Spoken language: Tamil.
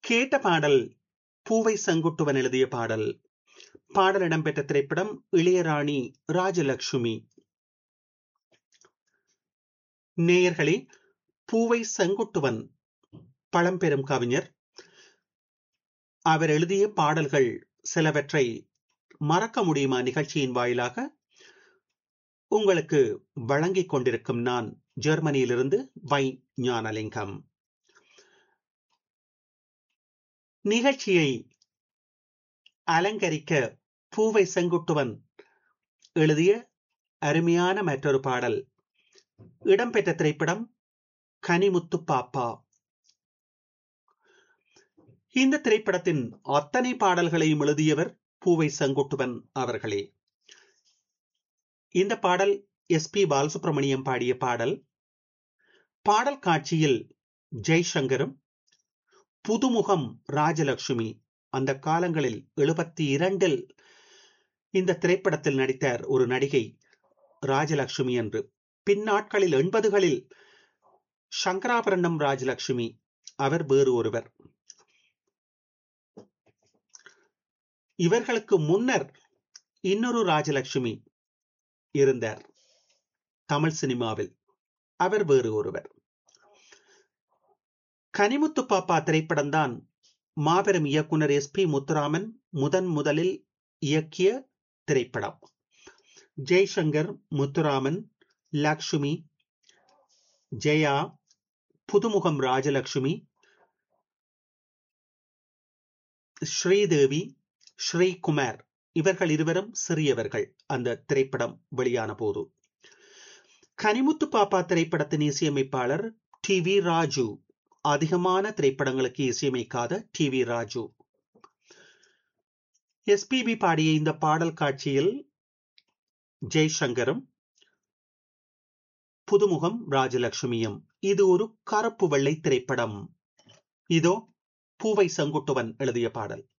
கேட்ட பாடல் பூவை செங்குட்டுவன் எழுதிய பாடல் பாடல் இடம்பெற்ற திரைப்படம் இளையராணி ராஜலட்சுமி நேயர்களே பூவை செங்குட்டுவன் பழம்பெரும் கவிஞர் அவர் எழுதிய பாடல்கள் சிலவற்றை மறக்க முடியுமா நிகழ்ச்சியின் வாயிலாக உங்களுக்கு வழங்கிக் கொண்டிருக்கும் நான் ஜெர்மனியிலிருந்து வை ஞானலிங்கம் நிகழ்ச்சியை அலங்கரிக்க பூவை செங்குட்டுவன் எழுதிய அருமையான மற்றொரு பாடல் இடம்பெற்ற திரைப்படம் கனிமுத்து பாப்பா இந்த திரைப்படத்தின் அத்தனை பாடல்களையும் எழுதியவர் பூவை செங்குட்டுவன் அவர்களே இந்த பாடல் எஸ் பி பாலசுப்ரமணியம் பாடிய பாடல் பாடல் காட்சியில் ஜெய்சங்கரும் புதுமுகம் ராஜலட்சுமி அந்த காலங்களில் எழுபத்தி இரண்டில் இந்த திரைப்படத்தில் நடித்தார் ஒரு நடிகை ராஜலட்சுமி என்று பின்னாட்களில் எண்பதுகளில் சங்கராபரணம் ராஜலட்சுமி அவர் வேறு ஒருவர் இவர்களுக்கு முன்னர் இன்னொரு ராஜலட்சுமி இருந்தார் தமிழ் சினிமாவில் அவர் வேறு ஒருவர் கனிமுத்து பாப்பா திரைப்படம் தான் மாபெரும் இயக்குனர் எஸ் பி முத்துராமன் முதன் முதலில் இயக்கிய திரைப்படம் ஜெய்சங்கர் முத்துராமன் லக்ஷ்மி ஜெயா புதுமுகம் ராஜலட்சுமி ஸ்ரீதேவி ஸ்ரீகுமார் இவர்கள் இருவரும் சிறியவர்கள் அந்த திரைப்படம் வெளியான போது கனிமுத்து பாப்பா திரைப்படத்தின் இசையமைப்பாளர் டி வி ராஜு அதிகமான திரைப்படங்களுக்கு இசையமைக்காத டி வி ராஜு எஸ்பிபி பாடிய இந்த பாடல் காட்சியில் ஜெய்சங்கரும் புதுமுகம் ராஜலட்சுமியும் இது ஒரு கருப்பு வெள்ளை திரைப்படம் இதோ பூவை செங்குட்டுவன் எழுதிய பாடல்